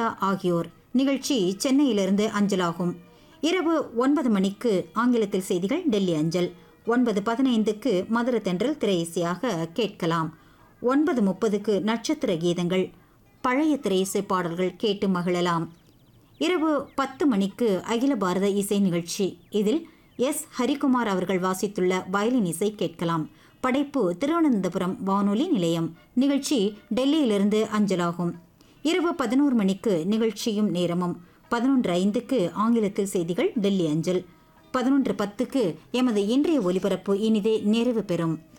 பிரியா ஆகியோர் நிகழ்ச்சி சென்னையிலிருந்து அஞ்சலாகும் இரவு ஒன்பது மணிக்கு ஆங்கிலத்தில் செய்திகள் டெல்லி அஞ்சல் ஒன்பது பதினைந்துக்கு மதுர தென்றல் திரையிசையாக கேட்கலாம் ஒன்பது முப்பதுக்கு நட்சத்திர கீதங்கள் பழைய திரையிசை பாடல்கள் கேட்டு மகிழலாம் இரவு பத்து மணிக்கு அகில பாரத இசை நிகழ்ச்சி இதில் எஸ் ஹரிகுமார் அவர்கள் வாசித்துள்ள வயலின் இசை கேட்கலாம் படைப்பு திருவனந்தபுரம் வானொலி நிலையம் நிகழ்ச்சி டெல்லியிலிருந்து அஞ்சலாகும் இரவு பதினோரு மணிக்கு நிகழ்ச்சியும் நேரமும் பதினொன்று ஐந்துக்கு ஆங்கிலத்தில் செய்திகள் டெல்லி அஞ்சல் பதினொன்று பத்துக்கு எமது இன்றைய ஒலிபரப்பு இனிதே நிறைவு பெறும்